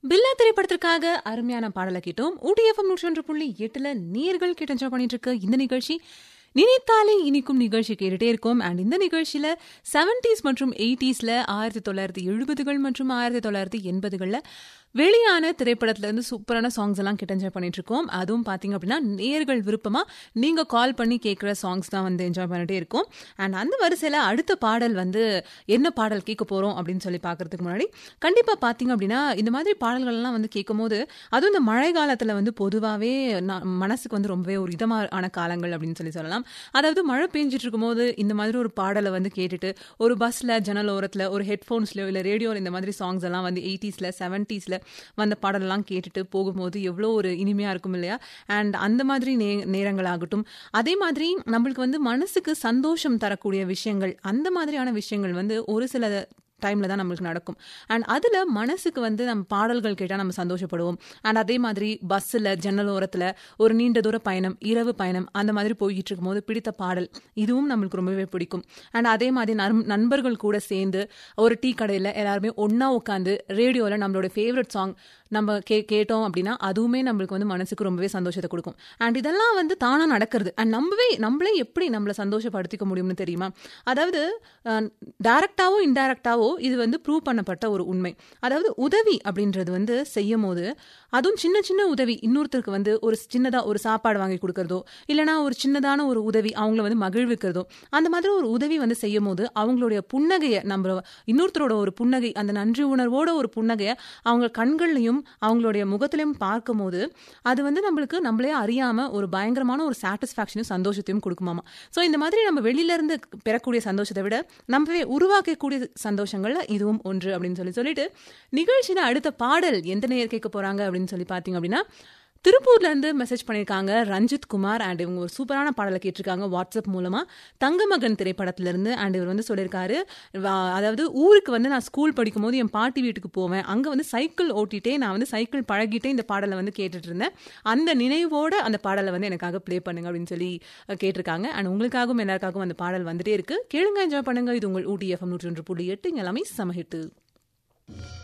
பில்லா திரைப்படத்திற்காக அருமையான பாடலை கேட்டோம் ஊட்டி எஃப்எம் நூற்றி ஒன்று புள்ளி எட்டுல நேர்கள் கேட்டு என்ஜாய் பண்ணிட்டு இருக்க இந்த நிகழ்ச்சி நினைத்தாலே இனிக்கும் நிகழ்ச்சி கேட்டுட்டே இருக்கோம் அண்ட் இந்த நிகழ்ச்சியில செவன்டிஸ் மற்றும் எயிட்டிஸ்ல ஆயிரத்தி தொள்ளாயிரத்தி எழுபதுகள் மற்றும் ஆயிரத்தி தொள்ளாயிரத்தி எண்பதுகள்ல வெளியான திரைப்படத்துல இருந்து சூப்பரான சாங்ஸ் எல்லாம் கேட்டு என்ஜாய் பண்ணிட்டு இருக்கோம் அதுவும் பாத்தீங்க அப்படின்னா நேர்கள் விருப்பமா நீங்க கால் பண்ணி கேட்குற சாங்ஸ் தான் வந்து என்ஜாய் பண்ணிட்டே இருக்கோம் அண்ட் அந்த வரிசையில அடுத்த பாடல் வந்து என்ன பாடல் கேட்க போறோம் அப்படின்னு சொல்லி பாக்குறதுக்கு முன்னாடி கண்டிப்பா பாத்தீங்க அப்படின்னா இந்த மாதிரி பாடல்கள்லாம் வந்து கேட்கும் போது அதுவும் இந்த மழை காலத்துல வந்து பொதுவாகவே மனசுக்கு வந்து ரொம்பவே ஒரு இதமான காலங்கள் அப்படின்னு சொல்லி சொல்லலாம் அதாவது மழை பெஞ்சிட்டு இருக்கும்போது இந்த மாதிரி ஒரு பாடலை வந்து கேட்டுட்டு ஒரு பஸ்ல ஜன்னல் ஓரத்துல ஒரு ஹெட்ஃபோன்ஸ்லயோ இல்ல ரேடியோல இந்த மாதிரி சாங்ஸ் எல்லாம் வந்து எயிட்டிஸ்ல செவன்டீஸ்ல வந்த பாடலெல்லாம் கேட்டுட்டு போகும்போது எவ்வளோ ஒரு இனிமையா இருக்கும் இல்லையா அண்ட் அந்த மாதிரி நே நேரங்களாகட்டும் அதே மாதிரி நம்மளுக்கு வந்து மனசுக்கு சந்தோஷம் தரக்கூடிய விஷயங்கள் அந்த மாதிரியான விஷயங்கள் வந்து ஒரு சில டைம்ல தான் நம்மளுக்கு நடக்கும் அண்ட் அதுல மனசுக்கு வந்து நம்ம பாடல்கள் கேட்டால் நம்ம சந்தோஷப்படுவோம் அண்ட் அதே மாதிரி பஸ்ஸில் ஜன்னல் ஓரத்தில் ஒரு நீண்ட தூர பயணம் இரவு பயணம் அந்த மாதிரி போய்கிட்டு இருக்கும்போது பிடித்த பாடல் இதுவும் நம்மளுக்கு ரொம்பவே பிடிக்கும் அண்ட் அதே மாதிரி நண்பர்கள் கூட சேர்ந்து ஒரு டீ கடையில் எல்லாருமே ஒன்னா உட்காந்து ரேடியோவில் நம்மளோட ஃபேவரட் சாங் நம்ம கே கேட்டோம் அப்படின்னா அதுவுமே நம்மளுக்கு வந்து மனசுக்கு ரொம்பவே சந்தோஷத்தை கொடுக்கும் அண்ட் இதெல்லாம் வந்து தானாக நடக்கிறது அண்ட் நம்மவே நம்மளே எப்படி நம்மளை சந்தோஷப்படுத்திக்க முடியும்னு தெரியுமா அதாவது டைரக்டாவோ இன்டைரக்டாவோ இது வந்து ப்ரூவ் பண்ணப்பட்ட ஒரு உண்மை அதாவது உதவி அப்படின்றது வந்து செய்யும் போது அதுவும் சின்ன சின்ன உதவி இன்னொருத்தருக்கு வந்து ஒரு சின்னதாக ஒரு சாப்பாடு வாங்கி கொடுக்கறதோ இல்லைனா ஒரு சின்னதான ஒரு உதவி அவங்கள வந்து மகிழ்விக்கிறதோ அந்த மாதிரி ஒரு உதவி வந்து செய்யும் போது அவங்களுடைய புன்னகையை நம்ம இன்னொருத்தரோட ஒரு புன்னகை அந்த நன்றி உணர்வோட ஒரு புன்னகையை அவங்க கண்கள்லையும் அவங்களுடைய முகத்திலையும் பார்க்கும்போது அது வந்து நம்மளுக்கு நம்மளே அறியாம ஒரு பயங்கரமான ஒரு சாட்டிஸ்ஃபேக்ஷனையும் சந்தோஷத்தையும் கொடுக்குமாமா ஸோ இந்த மாதிரி நம்ம வெளியில இருந்து பெறக்கூடிய சந்தோஷத்தை விட நம்மவே உருவாக்கக்கூடிய சந்தோஷங்கள்ல இதுவும் ஒன்று அப்படின்னு சொல்லி சொல்லிட்டு நிகழ்ச்சியில அடுத்த பாடல் எந்த நேர் கேட்க போறாங்க அப்படின்னு சொல்லி பாத்தீங்க அப்படின்னா திருப்பூர்ல இருந்து மெசேஜ் பண்ணியிருக்காங்க ரஞ்சித் குமார் அண்ட் இவங்க ஒரு சூப்பரான பாடலை கேட்டிருக்காங்க வாட்ஸ்அப் மூலமா தங்கமகன் திரைப்படத்துல இருந்து அண்ட் இவர் வந்து சொல்லியிருக்காரு அதாவது ஊருக்கு வந்து நான் ஸ்கூல் படிக்கும் போது என் பாட்டி வீட்டுக்கு போவேன் அங்க வந்து சைக்கிள் ஓட்டிட்டே நான் வந்து சைக்கிள் பழகிட்டே இந்த பாடலை வந்து கேட்டுட்டு இருந்தேன் அந்த நினைவோட அந்த பாடலை வந்து எனக்காக ப்ளே பண்ணுங்க அப்படின்னு சொல்லி கேட்டிருக்காங்க அண்ட் உங்களுக்காகவும் எல்லாருக்காகவும் அந்த பாடல் வந்துட்டே இருக்கு கேளுங்க என்ஜாய் பண்ணுங்க இது உங்கள் ஊட்டி எஃப்எம் நூற்றி ஒன்று புள்ளி எட்டு இங்க எல்லாமே சமஹிட்டு